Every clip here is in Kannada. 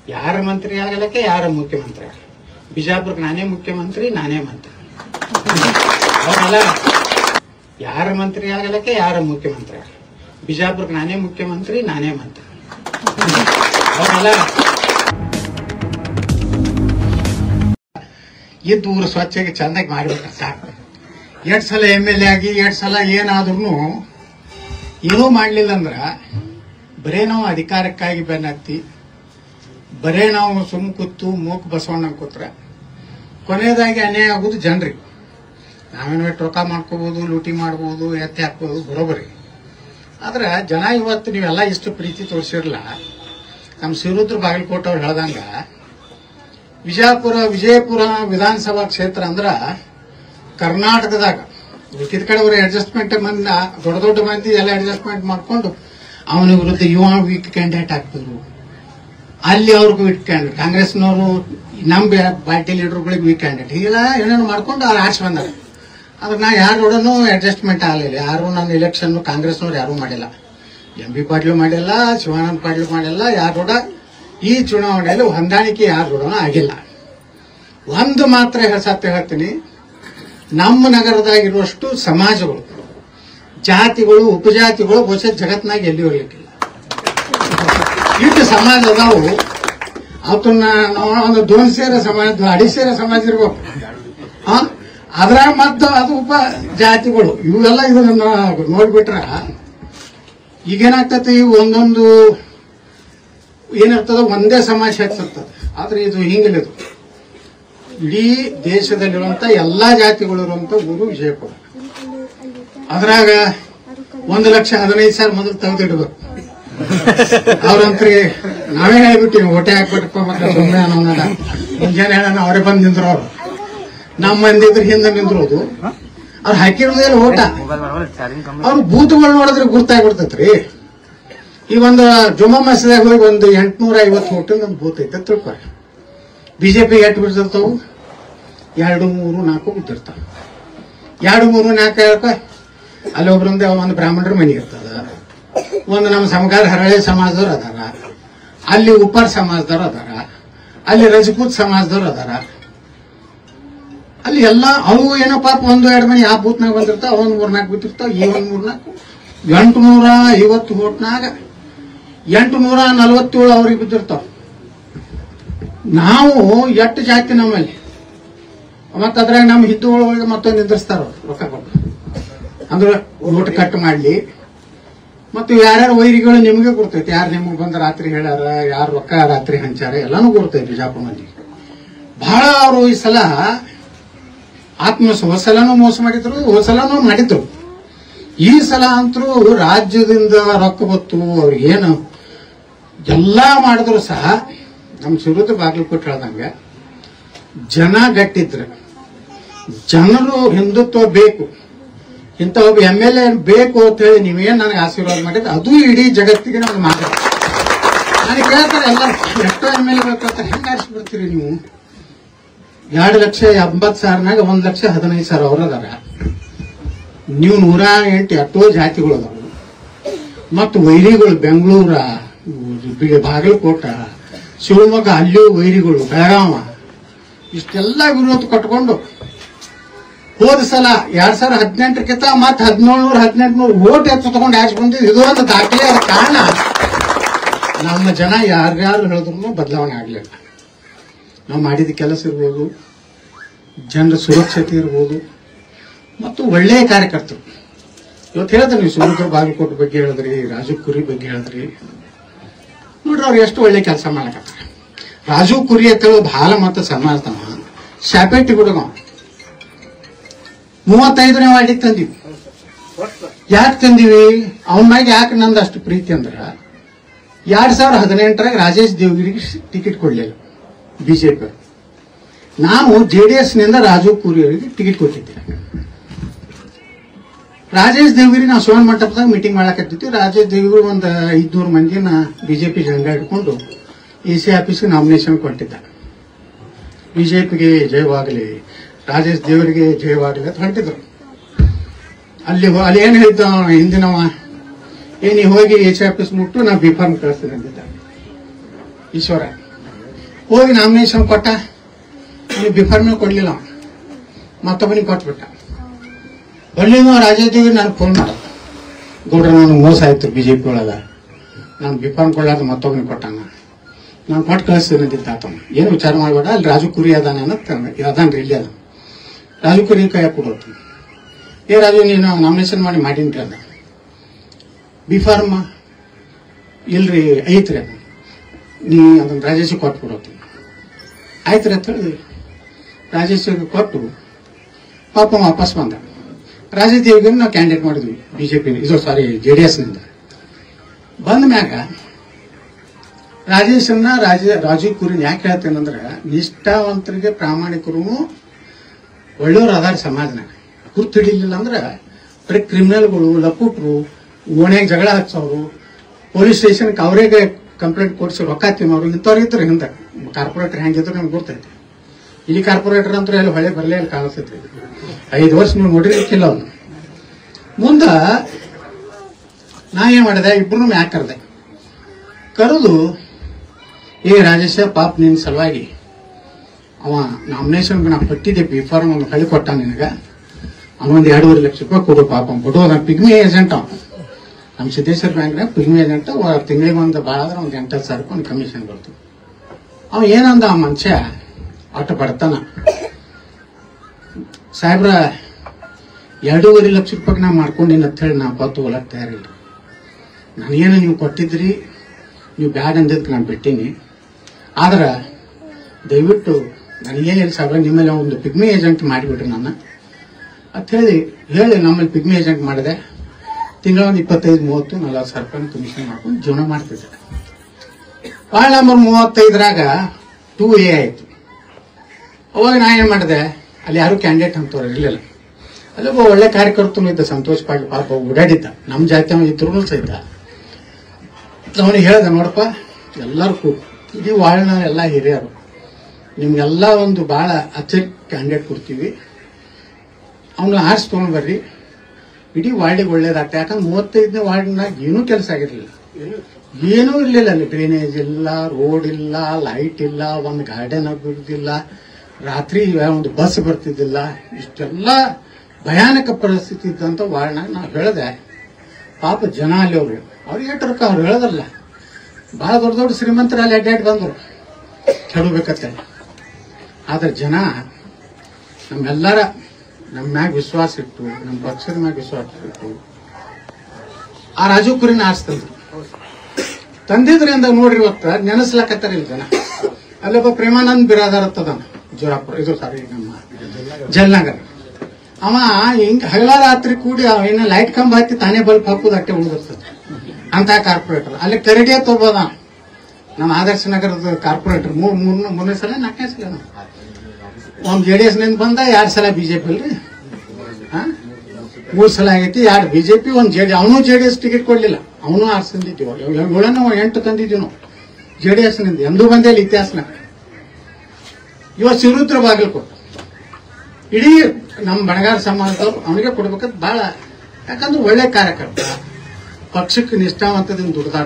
ಯಾರ ಮಂತ್ರಿ ಆಗಲಕ್ಕೆ ಯಾರ ಮುಖ್ಯಮಂತ್ರಿ ಆಗಲ್ಲ ಬಿಜಾಪುರಕ್ಕೆ ನಾನೇ ಮುಖ್ಯಮಂತ್ರಿ ನಾನೇ ಮಂತ್ರಿ ಹೌದಲ್ಲ ಯಾರ ಮಂತ್ರಿ ಆಗಲಕ್ಕೆ ಯಾರ ಮುಖ್ಯಮಂತ್ರಿ ಆಗಲ್ಲ ಬಿಜಾಪುರಕ್ಕೆ ನಾನೇ ಮುಖ್ಯಮಂತ್ರಿ ನಾನೇ ಮಂತ್ರಿ ಹೌದಲ್ಲ ಇದ್ದು ಊರು ಸ್ವಚ್ಛಗೆ ಚಂದಾಗಿ ಮಾಡ್ಬೇಕು ಸಾಕು ಎರಡ್ ಸಲ ಎಮ್ ಎಲ್ ಎ ಆಗಿ ಎರಡ್ ಸಲ ಏನಾದ್ರೂ ಏನೂ ಮಾಡ್ಲಿಲ್ಲ ಅಂದ್ರ ಬರೇ ನಾವು ಅಧಿಕಾರಕ್ಕಾಗಿ ಬೆನ್ನತ್ತಿ ಬರೇ ನಾವು ಸುಮ್ ಕೂತು ಮೂಕ್ ಬಸವಣ್ಣ ಕೂತ್ರ ಕೊನೆಯದಾಗಿ ಅನ್ಯಾಯ ಆಗೋದು ಜನರಿಗೆ ನಾವೇನೋ ಟೊಕ ಮಾಡ್ಕೋಬಹುದು ಲೂಟಿ ಮಾಡ್ಬೋದು ಎತ್ತಿ ಹಾಕ್ಬೋದು ಬರೋಬರಿ ಆದ್ರೆ ಜನ ಇವತ್ತು ನೀವೆಲ್ಲ ಇಷ್ಟು ಪ್ರೀತಿ ತೋರಿಸಿರಲ್ಲ ನಮ್ಮ ಸಿರುದ್ರ ಬಾಗಲಕೋಟೆ ಅವ್ರು ಹೇಳ್ದಂಗ ವಿಜಯಪುರ ವಿಜಯಪುರ ವಿಧಾನಸಭಾ ಕ್ಷೇತ್ರ ಅಂದ್ರ ಕರ್ನಾಟಕದಾಗ ಉಳಿದ ಕಡೆ ಅವರು ಅಡ್ಜಸ್ಟ್ಮೆಂಟ್ ಮಂದಿ ದೊಡ್ಡ ದೊಡ್ಡ ಮಂದಿ ಎಲ್ಲ ಅಡ್ಜಸ್ಟ್ಮೆಂಟ್ ಮಾಡ್ಕೊಂಡು ಅವನ ವಿರುದ್ಧ ಯುವ ವೀಕ್ ಕ್ಯಾಂಡಿಡೇಟ್ ಹಾಕ್ತಿದ್ರು ಅಲ್ಲಿ ಅವ್ರಿಗೆ ವೀಕ್ ಕ್ಯಾಂಡಿಡೇಟ್ ಕಾಂಗ್ರೆಸ್ನವರು ನಮ್ಮ ಪಾರ್ಟಿ ಲೀಡರ್ಗಳಿಗೆ ವೀಕ್ ಕ್ಯಾಂಡಿಡೇಟ್ ಹೀಗೆಲ್ಲ ಏನೇನು ಮಾಡ್ಕೊಂಡು ಅವ್ರು ಆಚೆ ಬಂದಾರೆ ಆದ್ರೆ ನಾ ಯಾರೋಡನು ಅಡ್ಜಸ್ಟ್ಮೆಂಟ್ ಆಗಲಿಲ್ಲ ಯಾರು ನನ್ನ ಎಲೆಕ್ಷನ್ ಕಾಂಗ್ರೆಸ್ನವ್ರು ಯಾರೂ ಮಾಡಿಲ್ಲ ಎಂ ಬಿ ಪಾಟೀಲ್ ಮಾಡಿಲ್ಲ ಶಿವಾನಂದ ಪಾಟೀಲ್ ಮಾಡಿಲ್ಲ ಯಾರೋಡ ಈ ಚುನಾವಣೆಯಲ್ಲಿ ಹೊಂದಾಣಿಕೆ ಯಾರೋಡ ಆಗಿಲ್ಲ ಒಂದು ಮಾತ್ರ ಸತ್ಯ ಹೇಳ್ತೀನಿ ನಮ್ಮ ನಗರದಾಗಿರುವಷ್ಟು ಸಮಾಜಗಳು ಜಾತಿಗಳು ಉಪಜಾತಿಗಳು ಬಹುಶಃ ಜಗತ್ನಾಗ ಎಲ್ಲಿ ಹೋಗ್ಲಿಕ್ಕಿಲ್ಲ ಇಷ್ಟು ಸಮಾಜ ಅದಾವು ಅವತ್ತನ್ನ ನಾವು ಒಂದು ದೋನ್ ಸೇರ ಸಮಾಜ ಅಡಿ ಸೇರ ಸಮಾಜ ಇರ್ಬೇಕು ಆ? ಅದ್ರಾಗ ಮತ್ತು ಅದು ಉಪ ಜಾತಿಗಳು ಇವೆಲ್ಲ ಇದನ್ನ ನೋಡ್ಬಿಟ್ರ ಈಗೇನಾಗ್ತತಿ ಒಂದೊಂದು ಏನಿರ್ತದ ಒಂದೇ ಸಮಾಜ ಹೆಚ್ಚಿರ್ತದೆ ಆದ್ರೆ ಇದು ಹಿಂಗಿಲ್ಲ ಇದು ಇಡೀ ದೇಶದಲ್ಲಿರುವಂತ ಎಲ್ಲಾ ಜಾತಿಗಳು ಇರುವಂತ ಊರು ವಿಜಯಪುರ ಅದ್ರಾಗ ಒಂದು ಲಕ್ಷ ಹದಿನೈದು ಸಾವಿರ ಮೊದಲು ತೆಗೆದಿಡ್ಬೇಕು ಅವ್ರಂತ್ರಿ ನಾವೇ ಹೇಳ್ಬಿಟ್ಟಿವಿ ಓಟೆ ಹಾಕ್ಬಿಟ್ಟಪ್ಪ ಮತ್ತೆ ಸುಮ್ಮನೆ ಅನ್ನೋಣ ಮುಂಜಾನೆ ಹೇಳೋಣ ಅವರೇ ಬಂದು ನಿಂದ್ರು ಅವ್ರು ನಮ್ಮ ಮಂದಿ ಇದ್ರ ಹಿಂದೆ ನಿಂದ್ರೋದು ಅವ್ರು ಹಾಕಿರೋದೇ ಓಟ ಅವ್ರು ಬೂತ್ಗಳು ನೋಡಿದ್ರೆ ಗುರ್ತಾಗ್ಬಿಡ್ತೈತ್ರಿ ಈ ಒಂದು ಜುಮ್ಮಾ ಮಸೀದಾಗ ಹೋಗಿ ಒಂದು ಎಂಟ್ನೂರ ಐವತ್ತು ಓಟಿಂದ ಒಂದು ಬೂತ್ ಐತೆ ತಿಳ್ಕೊರಿ ಬಿಜೆಪಿ ಎಷ್ಟು ಬಿಡ್ತಿರ್ತಾವು ಎರಡು ಮೂರು ನಾಲ್ಕು ಬಿದ್ದಿರ್ತಾವ ಎರಡು ಮೂರು ನಾಲ್ಕು ಹೇಳ್ಕ ಅಲ್ಲಿ ಒಬ್ರಿಂದ ಒಂದು ಬ್ರಾಹ್ಮಣರ ಮನೆ ಇರ್ತದ ಒಂದು ನಮ್ಮ ಸಮಗಾರ ಹರಳೆ ಸಮಾಜದವ್ರು ಅದಾರ ಅಲ್ಲಿ ಉಪ್ಪಾರ್ ಸಮಾಜದವ್ರು ಅದಾರ ಅಲ್ಲಿ ರಜಪೂತ್ ಸಮಾಜದವ್ರು ಅದಾರ ಅಲ್ಲಿ ಎಲ್ಲ ಅವು ಏನೋ ಪಾಪ ಒಂದು ಎರಡು ಮನೆ ಆ ಬೂತ್ನಾಗ ಬಂದಿರ್ತಾವ ಒಂದ್ ಮೂರ್ನಾಲ್ಕು ಬಿದ್ದಿರ್ತಾವ ಈ ಒಂದ್ ಮೂರ್ನಾಲ್ಕು ಎಂಟು ನೂರ ಐವತ್ತು ಓಟ್ನಾಗ ಎಂಟು ನೂರ ನಲವತ್ತೇಳು ಅವ್ರಿಗೆ ಬಿದ್ದಿರ್ತಾವ ನಾವು ಎಷ್ಟು ಜಾತಿ ನಮ್ಮಲ್ಲಿ ಮತ್ತ ಅದ್ರಾಗ ನಮ್ಮ ಹಿಂದೂಗಳಿಗೆ ಮತ್ತೊಂದು ನಿಂದಿರ್ತಾರ ಅವ್ರು ರೊಕ್ಕ ಕೊಟ್ಟು ಅಂದ್ರೆ ಓಟ್ ಕಟ್ ಮಾಡ್ಲಿ ಮತ್ತು ಯಾರ್ಯಾರು ವೈರಿಗಳು ನಿಮಗೆ ಗೊತ್ತೈತಿ ಯಾರು ನಿಮಗೆ ಬಂದ ರಾತ್ರಿ ಹೇಳ್ಯಾರ ಯಾರು ರೊಕ್ಕ ರಾತ್ರಿ ಹಂಚಾರ ಎಲ್ಲಾನು ಗೊತ್ತೈತಿ ಬಿಜಾಪುರ ಮಂದಿ ಬಹಳ ಅವರು ಈ ಸಲ ಆತ್ಮಸ ಹೋಸಲನೂ ಮೋಸ ಮಾಡಿದ್ರು ಹೋಸಲನೂ ಮಾಡಿದ್ರು ಈ ಸಲ ಅಂತರೂ ರಾಜ್ಯದಿಂದ ರೊಕ್ಕ ಬತ್ತು ಅವ್ರಿಗೇನು ಎಲ್ಲಾ ಮಾಡಿದ್ರು ಸಹ ನಮ್ಮ ಶಿವರುದ್ಧ ಬಾಗಲಕೋಟೆ ಹೇಳ್ದಂಗೆ ಜನ ಗಟ್ಟಿದ್ರು ಜನರು ಹಿಂದುತ್ವ ಬೇಕು ಇಂಥ ಒಬ್ಬ ಎಮ್ ಎಲ್ ಎ ಬೇಕು ಅಂತ ಹೇಳಿ ನೀವೇನ್ ನನಗೆ ಆಶೀರ್ವಾದ ಮಾಡಿದ್ರೆ ಅದು ಇಡೀ ಜಗತ್ತಿಗೆ ನಾನು ಮಾತಾಡ ನನಗೆ ಕೇಳ್ತಾರೆ ಎಲ್ಲ ಎಷ್ಟೋ ಎಮ್ ಎಲ್ ಎ ಬೇಕು ಅಂತ ಹೆಂಗೆ ಆರಿಸ್ಬಿಡ್ತೀರಿ ನೀವು ಎರಡು ಲಕ್ಷ ಎಂಬತ್ತು ಸಾವಿರನಾಗ ಒಂದ್ ಲಕ್ಷ ಹದಿನೈದು ಸಾವಿರ ಅವ್ರ ಅದಾರ ನೀವು ನೂರ ಎಂಟು ಎಷ್ಟೋ ಜಾತಿಗಳು ಅದಾವು ಮತ್ತು ವೈರಿಗಳು ಬೆಂಗಳೂರ ಬಿ- ಬಾಗಲಕೋಟ ಶಿವಮೊಗ್ಗ ಅಲ್ಲಿಯೂ ವೈರಿಗಳು ಬೆಳಗಾವ ಇಷ್ಟೆಲ್ಲ ವಿರೋಧ ಕಟ್ಕೊಂಡು ಹೋದ ಸಲ ಎರಡ್ ಸಾವಿರದ ಹದಿನೆಂಟಕ್ಕಿಂತ ಮತ್ತೆ ಹದಿನೇಳು ಹದಿನೆಂಟುನೂರು ಓಟ್ ಹೆಚ್ಚು ತಗೊಂಡು ಯಾಕೆ ಬಂದಿದ್ದು ಇದು ಒಂದು ದಾಖಲೆ ಆದ ಕಾರಣ ನಮ್ಮ ಜನ ಯಾರ್ಯಾರು ಹೇಳಿದ್ರು ಬದಲಾವಣೆ ಆಗಲಿಲ್ಲ ನಾವು ಮಾಡಿದ ಕೆಲಸ ಇರ್ಬೋದು ಜನರ ಸುರಕ್ಷತೆ ಇರ್ಬೋದು ಮತ್ತು ಒಳ್ಳೆಯ ಕಾರ್ಯಕರ್ತರು ಇವತ್ತು ಹೇಳಿದ್ರೆ ನೀವು ಸುಮಂತ್ರ ಬಾಗಲಕೋಟೆ ಬಗ್ಗೆ ಹೇಳಿದ್ರಿ ರಾಜು ಕುರಿ ಬಗ್ಗೆ ಹೇಳಿದ್ರಿ ನೋಡ್ರಿ ಅವ್ರು ಎಷ್ಟು ಒಳ್ಳೆ ಕೆಲಸ ಮಾಡಕತ್ತಾರ ರಾಜು ಕುರಿ ಅಂತ ಹೇಳೋ ಭಾಳ ಮತ್ತು ಸಮಾಜದವ ಶಾಪೇಟಿ ಹುಡುಗ ಅವ. ಮೂವತ್ತೈದನೇ ವಾರ್ಡಿಗೆ ತಂದಿವಿ ಯಾಕೆ ತಂದಿವಿ ಅವನ ಮ್ಯಾಗ ಯಾಕೆ ನಂದು ಅಷ್ಟು ಪ್ರೀತಿ ಅಂದ್ರ ಎರಡ್ ಸಾವಿರದ ಹದಿನೆಂಟರಾಗ ರಾಜೇಶ್ ದೇವಗಿರಿಗೆ ಟಿಕೆಟ್ ಕೊಡ್ಲಿಲ್ಲ ಬಿಜೆಪಿ ನಾವು ಜೆ ಡಿ ಎಸ್ ನಿಂದ ರಾಜು ಕೂರಿ ಅವರಿಗೆ ಟಿಕೆಟ್ ಕೊಟ್ಟಿದ್ದೆ ರಾಜೇಶ್ ದೇವಗಿರಿ ನಾವು ಶಿವನ್ ಮಂಟಪದಾಗ ಮೀಟಿಂಗ್ ಮಾಡಕತ್ತಿದ್ವಿ ರಾಜೇಶ್ ದೇವಗಿರಿ ಒಂದು ಐದ್ನೂರು ಮಂದಿನ ಬಿಜೆಪಿ ಜಂಗ ಹಿಡ್ಕೊಂಡು ಎ ಸಿ ಆಫೀಸ್ಗೆ ನಾಮಿನೇಷನ್ ಕೊಟ್ಟಿದ್ದ ಬಿಜೆಪಿಗೆ ಜಯವಾಗಲಿ ರಾಜೇಶ್ ದೇವರಿಗೆ ಜಯವಾಗಲಿ ಅಂತ ಹೊಂಟಿದ್ರು ಅಲ್ಲಿ ಹೋ- ಅಲ್ಲಿ ಏನ್ ಹೇಳಿದ್ದ ಅವ ಹಿಂದಿನವ ಏ ನೀ ಹೋಗಿ ಎಚ್ ಆಫೀಸ್ ಮುಟ್ಟು ನಾ ಬಿ ಫಾರ್ಮ್ ಕಳಿಸ್ತೀನಿ ಅಂದಿದ್ದ ಈಶ್ವರ ಹೋಗಿ ನಾಮಿನೇಷನ್ ಕೊಟ್ಟ ಅವ್ನಿಗೆ ಬಿಫಾರ್ಮೇ ಕೊಡ್ಲಿಲ್ಲ ಅವ ಮತ್ತೊಬ್ಬನಿಗೆ ಕೊಟ್ಬಿಟ್ಟ ಒಳ್ಳೆಯ ರಾಜಾದೇವಿ ನಾನು ಫೋನ್ ಮಾಡ ಗೌಡ್ರ ನಾನು ಮೋಸ ಆಯ್ತು ಬಿಜೆಪಿ ಒಳಗ ನಾನು ಬಿಫಾರ್ಮ್ ಕೊಳ್ಳಾರ್ದು ಮತ್ತೊಬ್ಬನಿಗೆ ಕೊಟ್ಟಾನ ನಾನು ಕೊಟ್ಟು ಕಳಿಸ್ತೀನಿ ಅಂತಿದ್ದ ಆತನ ಏನು ವಿಚಾರ ಮಾಡಬೇಡ ಅಲ್ಲಿ ರಾಜು ಕುರಿ ಅದಾನ ಅನ್ನೋ ಅದಾನ್ರಿ ಇಲ್ಲಿ ಅದ ರಾಜು ಕುರಿ ಕೈಯಾಗ ಕೊಡೋದು ಏ ರಾಜು ನೀನು ನಾಮಿನೇಷನ್ ಮಾಡಿ ಮಾಡೀನಿ ಅದ ಬಿ ಫಾರ್ಮ್ ಇಲ್ರಿ ಐತ್ರಿ ಅದು ನೀ ಅದನ್ನ ರಾಜೇಶಿಗೆ ಕೊಟ್ಬಿಡೋದು ಆಯ್ತ್ರಿ ಅಂತ ಹೇಳಿ ರಾಜೇಶಿಗೆ ಕೊಟ್ಟು ಪಾಪ ವಾಪಸ್ ಬಂದ ರಾಜದೇವಿಗೆ ನಾವು ಕ್ಯಾಂಡಿಡೇಟ್ ಮಾಡಿದ್ವಿ ಬಿಜೆಪಿ ಇದು ಸಾರಿ ಜೆ ಡಿ ಎಸ್ನಿಂದ ಬಂದ ಮ್ಯಾಗ ರಾಜೇಶನ್ನ ರಾಜ ರಾಜೀವ್ ಕುರಿನ್ ಯಾಕೆ ಹೇಳ್ತೇನಂದ್ರ ನಿಷ್ಠಾವಂತರಿಗೆ ಪ್ರಾಮಾಣಿಕರು ಒಳ್ಳೆಯವ್ರು ಅದಾರ ಸಮಾಜನಾಗ ಗುರ್ತು ಹಿಡಿಲಿಲ್ಲ ಅಂದ್ರ ಬರೀ ಕ್ರಿಮಿನಲ್ಗಳು ಲಪುಟ್ರು ಓಣ್ಯಾಗ ಜಗಳ ಹಚ್ಚೋರು ಪೊಲೀಸ್ ಸ್ಟೇಷನ್ಗೆ ಅವರಿಗೆ ಕಂಪ್ಲೇಂಟ್ ಕೊಡಿಸಿ ರೊಕ್ಕ ತಿನ್ನೋರು ಇಂಥವ್ರು ಇದ್ರು ಹಿಂದೆ ಕಾರ್ಪೊರೇಟರ್ ಹೆಂಗಿದ್ರು ನಮ್ಗೆ ಗೊತ್ತೈತಿ ಇಲ್ಲಿ ಕಾರ್ಪೊರೇಟರ್ ಅಂತ ಎಲ್ಲಿ ಹೊಳೆ ಬರಲೇ ಇಲ್ಲಿ ಕಾಣಿಸ್ತೈತಿ ಐದು ವರ್ಷ ನೀವು ನೋಡಿರ್ಕಿಲ್ಲ ಅವನು ಮುಂದ ನಾ ಏನ್ ಮಾಡಿದೆ ಇಬ್ರು ಯಾಕೆ ಕರೆದೆ ಕರೆದು ಏ ರಾಜೇಶ ಪಾಪ ನಿನ್ ಸಲುವಾಗಿ ಅವ ನಾಮಿನೇಷನ್ ನಾ ಕೊಟ್ಟಿದ್ದೆ ಬಿ ಫಾರ್ಮ್ ಅವ್ನು ಕಳಿ ಕೊಟ್ಟ ನಿನಗ ಅವನೊಂದು ಎರಡೂವರೆ ಲಕ್ಷ ರೂಪಾಯಿ ಕೊಡು ಪಾಪ ಕೊಡು ನಾನು ಪಿಗ್ಮಿ ಏಜೆಂಟ್ ಅವ ನಮ್ಮ ಸಿದ್ದೇಶ್ವರ ಬ್ಯಾಂಕ್ನಾಗ ಪಿಗ್ಮಿ ಏಜೆಂಟ್ ತಿಂಗಳಿಗೆ ಒಂದು ಭಾಳ ಅಂದ್ರೆ ಒಂದು ಎಂಟತ್ತು ಸಾವಿರ ರೂಪಾಯಿ ಕಮಿಷನ್ ಬರ್ತದೆ ಅವ ಏನಂದ ಆ ಮನುಷ್ಯ ಆಟ ಬಡತನ ಸಾಹೇಬ್ರ ಎರಡೂವರೆ ಲಕ್ಷ ರೂಪಾಯಿ ನಾ ಮಾಡ್ಕೊಂಡಿನ ಅಂತ ಹೇಳಿ ನಾ ಬತ್ತು ಹೊಲಕ್ ತಯಾರಿಲ್ಲ ನನಗೇನು ನೀವು ಕೊಟ್ಟಿದ್ರಿ ನೀವು ಬ್ಯಾಡ್ ಅಂದಿದ್ದಕ್ಕೆ ನಾನು ಬಿಟ್ಟೀನಿ ಆದ್ರೆ ದಯವಿಟ್ಟು ನನಗೇನು ಹೇಳಿ ಸಾಹೇಬ್ರ ನಿಮ್ಮಲ್ಲಿ ಒಂದು ಪಿಗ್ಮಿ ಏಜೆಂಟ್ ಮಾಡಿಬಿಡ್ರಿ ನನ್ನ ಅಂತ ಹೇಳಿ ಹೇಳಿ ನಮ್ಮಲ್ಲಿ ಪಿಗ್ಮಿ ಏಜೆಂಟ್ ಮಾಡಿದೆ ತಿಂಗಳ ಒಂದು ಇಪ್ಪತ್ತೈದು ಮೂವತ್ತು ನಲವತ್ತು ಸಾವಿರ ರೂಪಾಯಿ ಕಮಿಷನ್ ಮಾಡ್ಕೊಂಡು ಜೀವನ ಮಾಡ್ತಿದ್ದೆ ವಾರ್ಡ್ ನಂಬರ್ ಮೂವತ್ತೈದರಾಗ ಟೂ ಎ ಆಯಿತು ಅವಾಗ ನಾ ಏನು ಮಾಡಿದೆ ಅಲ್ಲಿ ಯಾರು ಕ್ಯಾಂಡಿಡೇಟ್ ಅಂತವ್ರು ಇರಲಿಲ್ಲ ಅಲ್ಲಿ ಒಬ್ಬ ಒಳ್ಳೆ ಕಾರ್ಯಕರ್ತನು ಇದ್ದ ಸಂತೋಷ್ ಪಾಟೀಲ್ ಪಾಪ ಓಡಾಡಿದ್ದ ನಮ್ಮ ಜಾತಿ ಇದ್ರು ಸಹಿತ ಅವನಿಗೆ ಹೇಳ್ದೆ ನೋಡಪ್ಪ ಎಲ್ಲರೂ ಕೂ ಇಡೀ ವಾರ್ಡ್ನ ಎಲ್ಲ ಹಿರಿಯರು ನಿಮ್ಗೆಲ್ಲ ಒಂದು ಭಾಳ ಅಚ್ಚರಿ ಕ್ಯಾಂಡಿಡೇಟ್ ಕೊಡ್ತೀವಿ ಅವನು ಆರ್ಸ್ ತೊಗೊಂಡ್ ಬರ್ರಿ ಇಡೀ ವಾರ್ಡಿಗೆ ಒಳ್ಳೇದಾಗ್ತದೆ ಯಾಕಂದ್ರೆ ಮೂವತ್ತೈದನೇ ವಾರ್ಡ್ನಾಗ ಏನೂ ಕೆಲಸ ಆಗಿರಲಿಲ್ಲ ಏನೂ ಇರಲಿಲ್ಲ ಅಲ್ಲಿ ಡ್ರೈನೇಜ್ ಇಲ್ಲ ರೋಡ್ ಇಲ್ಲ ಲೈಟ್ ಇಲ್ಲ ಒಂದು ಗಾರ್ಡನ್ ಅಭಿವೃದ್ಧಿ ರಾತ್ರಿ ಒಂದು ಬಸ್ ಬರ್ತಿದ್ದಿಲ್ಲ ಇಷ್ಟೆಲ್ಲ ಭಯಾನಕ ಪರಿಸ್ಥಿತಿ ಇದ್ದಂತ ವಾರ್ಡ್ನಾಗ ನಾವು ಹೇಳಿದೆ ಪಾಪ ಜನ ಅಲ್ಲಿ ಅವರು ಅವ್ರಿಗೆ ಏಟರ್ಕ ಅವ್ರು ಹೇಳೋದಲ್ಲ ಬಹಳ ದೊಡ್ಡ ದೊಡ್ಡ ಶ್ರೀಮಂತರು ಅಲ್ಲಿ ಅಡ್ಡಾಡಿ ಬಂದರು ಕೆಡಬೇಕತ್ತೆ ಆದ್ರೆ ಜನ ನಮ್ಮೆಲ್ಲರ ನಮ್ಮ ಮ್ಯಾಗ ವಿಶ್ವಾಸ ಇಟ್ಟು ನಮ್ಮ ಪಕ್ಷದ ಮ್ಯಾಗ ವಿಶ್ವಾಸ ಇಟ್ಟು ಆ ರಾಜು ಕುರಿನ ಆರಿಸ್ತಂದ್ರು ತಂದಿದ್ರಿಂದ ನೋಡ್ರಿ ಇವತ್ತ ನೆನೆಸ್ಲಕತ್ತಾರ ಇಲ್ಲಿ ಜನ ಅಲ್ಲೊಬ್ಬ ಪ್ರೇಮಾನಂದ್ ಬಿರಾದಾರ್ ಅಂತದಾನ ಜೋರಾಪುರ ಇದು ಸಾರಿ ನಮ್ಮ ಜಲ್ನಗರ್ ಅವ ಹಿಂಗ್ ಹಗಲ ರಾತ್ರಿ ಕೂಡಿ ಅವ ಏನ ಲೈಟ್ ಕಂಬ ಹತ್ತಿ ತಾನೇ ಬಲ್ಪ್ ಹಾಕುದು ಅಟ್ಟೆ ಉಳಿದಿರ್ತದೆ ಅಂತ ಕಾರ್ಪೊರೇಟರ್ ಅಲ್ಲಿ ಕರಡಿಯ ತಗೋದ ನಮ್ಮ ಆದರ್ಶ ನಗರದ ಕಾರ್ಪೊರೇಟರ್ ಮೂರ್ ಮೂರ್ ಮೂರನೇ ಸಲ ನಾಲ್ಕನೇ ಸಲ ನಾವು. ಒಂದ್ ಜೆ ಡಿ ಎಸ್ ನಿಂದ ಬಂದ ಎರಡ್ ಸಲ ಬಿಜೆಪಿ ಅಲ್ರಿ ಹಾ? ಮೂರ್ ಸಲ ಆಗೈತಿ ಎರಡು ಬಿಜೆಪಿ ಒಂದ್ ಜೆ ಡಿ ಅವನು ಜೆ ಡಿ ಎಸ್ ಟಿಕೆಟ್ ಕೊಡ್ಲಿಲ್ಲ ಅವನು ಆರ್ಸ್ ತಂದಿದ್ದೀವಿ ಏಳನ್ನ ಎಂಟು ತಂದಿದ್ದೀವಿ ನಾವು ಜೆ ಡಿ ಎಸ್ ನಿಂದ ಎಂದೂ ಬಂದೇ ಇಲ್ಲ ಇತಿಹಾಸನ ಇವತ್ತು ಶಿವರುದ್ರ ಬಾಗಲಕೋಟೆ ಇಡೀ ನಮ್ಮ ಬಣಗಾರ ಸಮಾಜದವ್ರು ಅವನಿಗೆ ಕೊಡ್ಬೇಕಂತ ಬಹಳ ಯಾಕಂದ್ರೆ ಒಳ್ಳೆ ಕಾರ್ಯಕರ್ತ ಪಕ್ಷಕ್ಕೆ ನಿಷ್ಠಾವಂತದಿಂದ ದುಡ್ದಾರ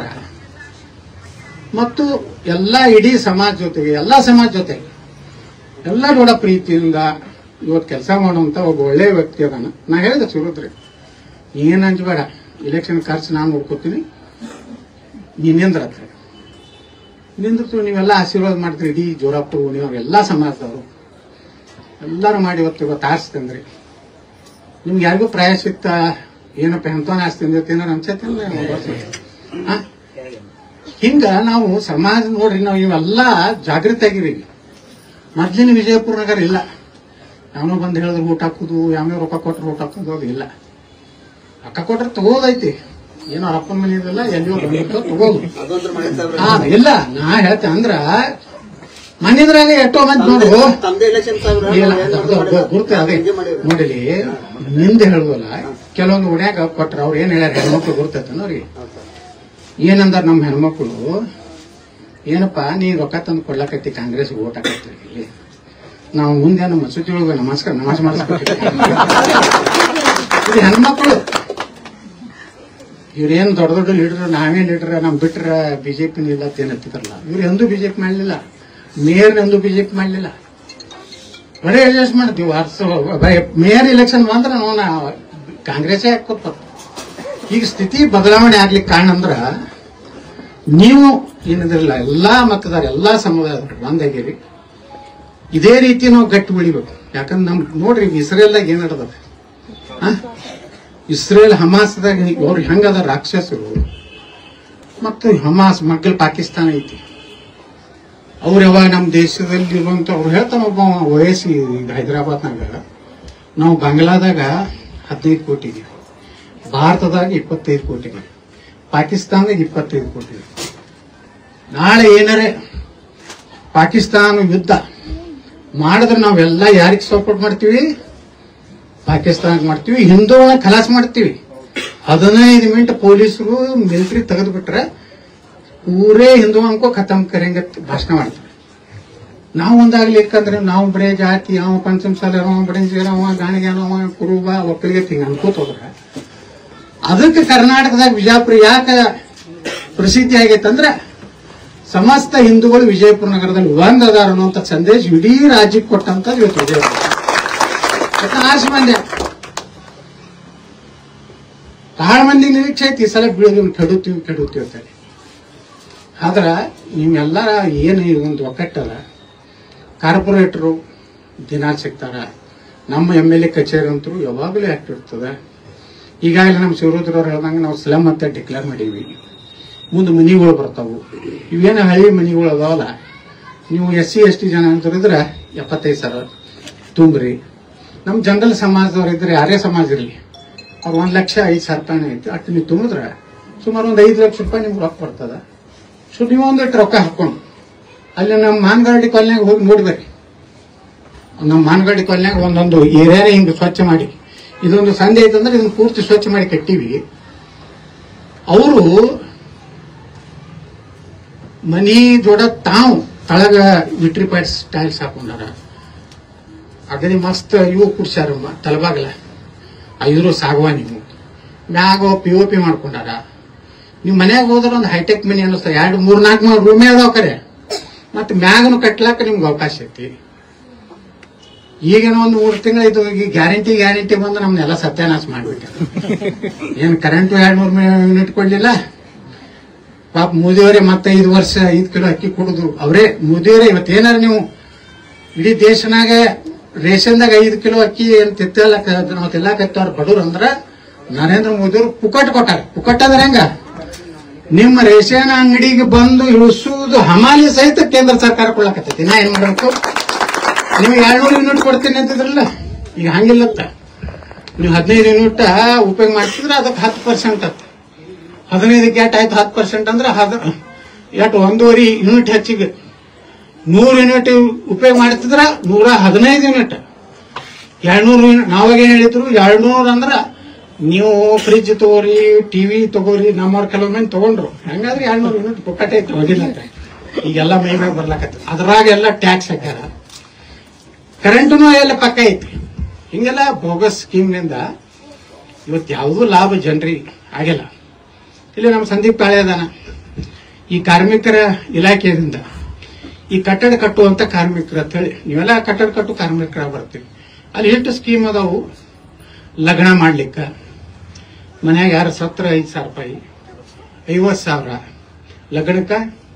ಮತ್ತು ಎಲ್ಲ ಇಡೀ ಸಮಾಜ ಜೊತೆಗೆ ಎಲ್ಲ ಸಮಾಜ ಜೊತೆಗೆ ಎಲ್ಲರೋಡ ಪ್ರೀತಿಯಿಂದ ಇವತ್ತು ಕೆಲಸ ಮಾಡುವಂತ ಒಬ್ಬ ಒಳ್ಳೆ ವ್ಯಕ್ತಿ ಅದಾನ ನಾ ಹೇಳಿದೆ ಸುರುದ್ರಿ ಏನ್ ಅಂಜಬೇಡ ಇಲೆಕ್ಷನ್ ಖರ್ಚು ನಾನು ನೋಡ್ಕೋತೀನಿ ನೀನ್ ನಿಂದ್ರತ್ರ ನಿಂದ್ರತು ನೀವೆಲ್ಲ ಆಶೀರ್ವಾದ ಮಾಡ್ತೀರಿ ಇಡೀ ಜೋರಾಪುರ ನೀವು ಎಲ್ಲ ಸಮಾಜದವರು ಎಲ್ಲರೂ ಮಾಡಿ ಇವತ್ತು ಇವತ್ತು ಆರಿಸ್ತಂದ್ರಿ ನಿಮ್ಗೆ ಯಾರಿಗೂ ಪ್ರಾಯಶ್ಚಿತ್ತ ಏನಪ್ಪ ಎಂತವನ್ನ ಆಸ್ತಿ ಏನಾರು ಅನ್ಸತ್ತಿಲ್ಲ ಆ? ಹಿಂಗ ನಾವು ಸಮಾಜ ನೋಡ್ರಿ ನಾವು ಇವೆಲ್ಲ ಜಾಗೃತಿ ಆಗಿರಿ ಮೊದ್ಲಿನ ವಿಜಯಪುರ ನಗರ ಇಲ್ಲ ಯಾವನೋ ಬಂದು ಹೇಳಿದ್ರು ಊಟ ಹಾಕುದು ಯಾವನೋ ರೊಕ್ಕ ಕೊಟ್ಟರು ಊಟ ಹಾಕುದು ಅದು ಇಲ್ಲ ರೊಕ್ಕ ಕೊಟ್ರೆ ತಗೋದೈತಿ ಏನೋ ಅಪ್ಪನ ಮನೆ ಇದೆಲ್ಲ ಎಲ್ಲಿಯೋ ಬಂದಿರ್ತೋ ತಗೋದು ಅದೊಂದ್ರ ಮನೆ ಸಾಹೇಬ್ರ ಆ, ಇಲ್ಲ ನಾ ಹೇಳ್ತೆ ಅಂದ್ರ ಮನಿದ್ರಾಗ ಎಷ್ಟೋ ಮಂದಿ ನೋಡು ತಮ್ದೇ ಎಲೆಕ್ಷನ್ ಸಾಹೇಬ್ರ ಇಲ್ಲ, ಅದು- ಅದು- ಅದು ಗುರ್ತು ಅದೇ ಹಿಂಗೆ ಮಾಡಿವ್ರಿ. ನೋಡಿಲಿ ನಿಂದ ಹೇಳುದಲ್ಲ ಕೆಲವೊಂದು ಒಡ್ಯಾಗ ಕೊಟ್ರ ಅವ್ರು ಏನ್ ಹೇಳ್ಯಾರ ಹೆಣ್ಮಕ್ಳು ಗುರ್ತೈತನ ಅವ್ರಿಗೆ ಹೌದ್ ಸರ್. ಏನಂದಾರ ನಮ್ಮ ಹೆಣ್ಮಕ್ಳು ಏನಪ್ಪ ನೀ ರೊಕ್ಕ ತಂದು ಕೊಡ್ಲಕತ್ತಿ ಕಾಂಗ್ರೆಸ್ ಓಟ್ ಹಾಕತ್ತಿ ನಾವು ಮುಂದೆ ನಮ್ಮ ಮಸೂತಿ ಒಳಗೆ ನಮಸ್ಕಾರ ನಮಾಜ್ ಮಾಡಿಸ್ಕೊಟ್ಟಿವಿ ಇದು ಹೆಣ್ಮಕ್ಳು ಇವ್ರೇನು ದೊಡ್ಡ ದೊಡ್ಡ ಲೀಡರ್ ನಾವೇ ಲೀಡರ್ ನಮ್ ಬಿಟ್ರ ಬಿಜೆಪಿ ಇಲ್ಲ ಅಂತ ಏನ್ ಹತ್ತಿದ್ರಲ್ಲ ಇವ್ರು ಎಂದೂ ಬಿಜೆಪಿ ಮಾಡಲಿಲ್ಲ ಮೇಯರ್ನೆಂದು ಬಿಜೆಪಿ ಮಾಡಲಿಲ್ಲ ಬರೀ ಅಡ್ಜಸ್ಟ್ ಮಾಡ್ತೀವಿ ವರ್ಷ ಮೇಯರ್ ಎಲೆಕ್ಷನ್ ಬಂದ್ರೆ ನಾವು ಕಾಂಗ್ರೆಸ್ಸೇ ಹಾಕೋತ ಈಗ ಸ್ಥಿತಿ ಬದಲಾವಣೆ ಆಗ್ಲಿಕ್ಕೆ ಕಾರಣ ಅಂದ್ರ ನೀವು ಏನಿದ್ರಲ್ಲ ಎಲ್ಲಾ ಮತದಾರ ಎಲ್ಲಾ ಸಮುದಾಯದವರು ಒಂದಾಗಿರಿ ಇದೇ ರೀತಿ ನಾವು ಗಟ್ಟಿ ಬೆಳಿಬೇಕು ಯಾಕಂದ್ರೆ ನಮ್ ನೋಡ್ರಿ ಇಸ್ರೇಲ್ದಾಗ ಏನ್ ನಡೆದದ ಆ? ಇಸ್ರೇಲ್ ಹಮಾಸ್ದಾಗ ಅವ್ರು ಹೆಂಗದ ರಾಕ್ಷಸರು ಮತ್ತು ಹಮಾಸ್ ಮಗ್ಗಲ್ ಪಾಕಿಸ್ತಾನ ಐತಿ ಅವ್ರು ಯಾವಾಗ ನಮ್ಮ ದೇಶದಲ್ಲಿ ಇರುವಂತ ಅವ್ರು ಹೇಳ್ತಾನ ಒಬ್ಬ ವಯಸ್ಸಿ ಈಗ ಹೈದರಾಬಾದ್ನಾಗ ನಾವು ಬಾಂಗ್ಲಾದಾಗ ಹದಿನೈದು ಕೋಟಿ ಇದೀವಿ ಭಾರತದಾಗ ಇಪ್ಪತ್ತೈದು ಕೋಟಿ ಇದೆ ಪಾಕಿಸ್ತಾನದಾಗ ಇಪ್ಪತ್ತೈದು ಕೋಟಿ ಇದೆ ನಾಳೆ ಏನಾರೆ ಪಾಕಿಸ್ತಾನ ಯುದ್ಧ ಮಾಡಿದ್ರೆ ನಾವೆಲ್ಲ ಯಾರಿಗೆ ಸಪೋರ್ಟ್ ಮಾಡ್ತೀವಿ ಪಾಕಿಸ್ತಾನಕ್ಕೆ ಮಾಡ್ತೀವಿ ಹಿಂದೂಗಳನ್ನ ಖಲಾಸ್ ಮಾಡ್ತೀವಿ ಹದಿನೈದು ಮಿನಿಟ್ ಪೊಲೀಸರು ಮಿಲಿಟರಿ ತೆಗೆದು ಬಿಟ್ರೆ ಪೂರೇ ಹಿಂದೂ ಅನ್ಕೋ ಖತಮ್ ಕರೆಂಗ ಭಾಷಣ ಮಾಡ್ತಾರೆ ನಾವು ಒಂದಾಗ್ಲಿಕ್ಕಂದ್ರೆ ನಾವು ಬರೇ ಜಾತಿ ಅವ ಪಂಚಮಸಾಲ ಅವ ಬಡಿಂಜೀರ ಅವ ಗಾಣಿಗೆ ಅವ ಕುರುಬ ಒಕ್ಕಲಿಗೆ ಹಿಂಗ ಅನ್ಕೋತ ಹೋದ್ರೆ ಅದಕ್ಕೆ ಕರ್ನಾಟಕದಾಗ ವಿಜಯಪುರ ಯಾಕೆ ಪ್ರಸಿದ್ಧಿ ಆಗೈತಂದ್ರೆ ಸಮಸ್ತ ಹಿಂದೂಗಳು ವಿಜಯಪುರ ನಗರದಲ್ಲಿ ಒಂದ್ ಅದಾರ ಅನ್ನುವಂತ ಸಂದೇಶ ಇಡೀ ರಾಜ್ಯಕ್ಕೆ ಕೊಟ್ಟಂತ ಇವತ್ತು ವಿಜಯಪುರ ಯಾಕಂದ್ರೆ ಆಸೆ ಮಂದಿ ಬಹಳ ಮಂದಿ ನಿರೀಕ್ಷೆ ಐತಿ ಈ ಸಲ ಬೀಳೋದು ಕೆಡುತ್ತೀವಿ ಕೆಡುತ್ತೀವಿ ಅಂತೇಳಿ ಆದ್ರ ನಿಮ್ಮೆಲ್ಲರ ಏನು ಈ ಒಂದು ಒಕ್ಕಟ್ಟಲ್ಲ ಕಾರ್ಪೊರೇಟರು ದಿನ ಸಿಗ್ತಾರ ನಮ್ಮ ಎಮ್ ಎಲ್ ಎ ಕಚೇರಿ ಅಂತೂ ಯಾವಾಗಲೂ ಆಕ್ಟಿವ್ ಇರ್ತದೆ ಈಗಾಗಲೇ ನಮ್ಮ ಶಿವರುದ್ರವ್ರು ಹೇಳ್ದಂಗೆ ನಾವು ಸ್ಲಮ್ ಅಂತ ಡಿಕ್ಲೇರ್ ಮಾಡೀವಿ ಮುಂದೆ ಮನಿಗಳು ಬರ್ತಾವು ಇವೇನು ಹಳ್ಳಿ ಮನಿಗಳು ಅದಾವಲ್ಲ ನೀವು ಎಸ್ ಸಿ ಎಸ್ ಟಿ ಜನ ಅಂತರಿದ್ರೆ ಎಪ್ಪತ್ತೈದು ಸಾವಿರ ತುಂಬ್ರಿ ನಮ್ಮ ಜಂಗಲ್ ಸಮಾಜದವ್ರು ಇದ್ರೆ ಯಾರೇ ಸಮಾಜ ಇರಲಿ ಅವ್ರು ಒಂದು ಲಕ್ಷ ಐದು ಸಾವಿರ ರೂಪಾಯಿ ಐತಿ ಅಷ್ಟು ನೀವು ತುಂಬಿದ್ರೆ ಸುಮಾರು ಒಂದು ಐದು ಲಕ್ಷ ರೂಪಾಯಿ ನಿಮ್ಗೆ ರೊಕ್ಕ ಬರ್ತದ ಸೊ ನೀವು ಒಂದಿಟ್ಟು ರೊಕ್ಕ ಹಾಕೊಂಡು ಅಲ್ಲಿ ನಮ್ಮ ಮಾನಗಾಡಿ ಕಾಲನ್ಯಾಗ ಹೋಗಿ ನೋಡ್ಬೇರಿ ನಮ್ಮ ಮಾನಗಾಡಿ ಕಾಲನ್ಯಾಗ ಒಂದೊಂದು ಏರಿಯಾನೇ ಹಿಂಗೆ ಸ್ವಚ್ಛ ಮಾಡಿ ಇದೊಂದು ಸಂಧೆ ಐತಂದ್ರೆ ಇದನ್ನ ಪೂರ್ತಿ ಸ್ವಚ್ಛ ಮಾಡಿ ಕಟ್ಟಿವಿ ಅವರು ಮನಿ ಜೋಡ ತಾವು ತಳಗ ವಿಟ್ರಿಫೈಡ್ ಟೈಲ್ಸ್ ಹಾಕೊಂಡಾರ ಅಗದಿ ಮಸ್ತ್ ಇವು ಕುಡ್ಸ್ಯಾರ ಮ- ತಲಬಾಗಲ ಐದ್ರು ಸಾಗುವ ನೀವು ಮ್ಯಾಗ ಪಿ ಒ ಪಿ ಮಾಡ್ಕೊಂಡಾರ ನೀವು ಮನ್ಯಾಗ ಹೋದ್ರ ಒಂದು ಹೈಟೆಕ್ ಮನಿ ಅನ್ನಿಸ್ತಾ ಎರಡು ಮೂರ್ ನಾಲ್ಕು ರೂಮೇ ಅದಾವ ಕರೆ ಮತ್ತೆ ಮ್ಯಾಗನು ಕಟ್ಲಾಕ ನಿಮ್ಗೆ ಅವಕಾಶ ಐತಿ ಈಗೇನೋ ಒಂದು ಮೂರು ತಿಂಗಳ ಇದು ಈ ಗ್ಯಾರಂಟಿ ಗ್ಯಾರಂಟಿ ಬಂದು ನಮ್ನೆಲ್ಲ ಸತ್ಯಾನಾಶ ಮಾಡ್ಬಿಟ್ಟ ಏನ್ ಕರೆಂಟ್ ಎರಡ್ ಮೂರು ಯೂನಿಟ್ ಕೊಡ್ಲಿಲ್ಲ ಪಾಪ ಮೋದಿಯವರೇ ಮತ್ತೆ ಐದು ವರ್ಷ ಐದು ಕಿಲೋ ಅಕ್ಕಿ ಕೊಡುದು ಅವರೇ ಮೋದಿಯವರೇ ಇವತ್ತು ಏನಾರ ನೀವು ಇಡೀ ದೇಶನಾಗ ರೇಷನ್ದಾಗ ಐದು ಕಿಲೋ ಅಕ್ಕಿ ಏನ್ ತಿತ್ತಲಕ್ಕ ನಾವು ತಿಲ್ಲಾಕತ್ತವ್ರ ಬಡವ್ರು ಅಂದ್ರ ನರೇಂದ್ರ ಮೋದಿಯವರು ಪುಕಟ್ ಕೊಟ್ಟಾರ ಪುಕಟ್ ಅದ್ರ ಹೆಂಗ ನಿಮ್ಮ ರೇಷನ್ ಅಂಗಡಿಗೆ ಬಂದು ಇಳಿಸುವುದು ಹಮಾಲಿ ಸಹಿತ ಕೇಂದ್ರ ಸರ್ಕಾರ ಕೊಡ್ಲಕತ್ತೈತಿ ನಾ ಏನ್ ಮಾಡ್ಬೇಕು ನಿಮ್ಗೆ ಎರಡ್ನೂರು ಯೂನಿಟ್ ಕೊಡ್ತೀನಿ ಅಂತಿದ್ರಲ್ಲ ಈಗ ಹಂಗಿಲ್ಲತ್ತ ನೀವು ಹದಿನೈದು ಯೂನಿಟ್ ಉಪಯೋಗ ಮಾಡ್ತಿದ್ರೆ ಅದಕ್ಕೆ ಹತ್ತು ಪರ್ಸೆಂಟ್ ಅತ್ತ ಹದಿನೈದಕ್ಕೆ ಎಟ್ ಆಯ್ತು ಹತ್ತು ಪರ್ಸೆಂಟ್ ಅಂದ್ರೆ ಹದ ಎಟ್ ಒಂದೂವರೆ ಯೂನಿಟ್ ಹೆಚ್ಚಿಗೆ ನೂರು ಯೂನಿಟ್ ಉಪಯೋಗ ಮಾಡ್ತಿದ್ರ ನೂರ ಹದಿನೈದು ಯೂನಿಟ್ ಎರಡ್ನೂರು ಯೂನಿಟ್ ನಾವಾಗ ಏನ್ ಹೇಳಿದ್ರು ಎರಡ್ನೂರು ಅಂದ್ರ ನೀವು ಫ್ರಿಜ್ ತಗೋರಿ ಟಿವಿ ತಗೋರಿ ನಮ್ಮವ್ರ ಕೆಲವೊಮ್ಮೆ ತಗೊಂಡ್ರು ಹಂಗಾದ್ರೆ ಎರಡ್ನೂರು ಯೂನಿಟ್ ಪುಕ್ಕಟೆ ಐತಿ ಹೋಗಿಲ್ಲ ಅಂತ ಈಗೆಲ್ಲ ಮೈ ಮ್ಯಾಗ ಬರ್ಲಾಕತ್ತ ಅದ್ರಾಗ ಎಲ್ಲ ಟ್ಯಾಕ್ಸ್ ಹಾಕ್ಯಾರ ಕರೆಂಟ್ನು ಎಲ್ಲ ಪಕ್ಕ ಐತಿ ಹಿಂಗೆಲ್ಲ ಬೋಗಸ್ ಸ್ಕೀಮ್ನಿಂದ ಇವತ್ತು ಯಾವುದೂ ಲಾಭ ಜನರಿಗೆ ಆಗಿಲ್ಲ ಇಲ್ಲಿ ನಮ್ಮ ಸಂದೀಪ್ ಕಾಳೆ ಅದಾನ ಈ ಕಾರ್ಮಿಕರ ಇಲಾಖೆಯಿಂದ ಈ ಕಟ್ಟಡ ಕಟ್ಟುವಂತ ಕಾರ್ಮಿಕರು ಅಂತ ಹೇಳಿ ನೀವೆಲ್ಲ ಕಟ್ಟಡ ಕಟ್ಟು ಕಾರ್ಮಿಕರ ಬರ್ತೀವಿ ಅಲ್ಲಿ ಎಷ್ಟು ಸ್ಕೀಮ್ ಅದಾವು ಲಗ್ನ ಮಾಡ್ಲಿಕ್ಕ ಮನ್ಯಾಗ ಯಾರು ಸತ್ರ ಐದು ಸಾವಿರ ರೂಪಾಯಿ ಐವತ್ತು ಸಾವಿರ ಲಗ್ನಕ್ಕ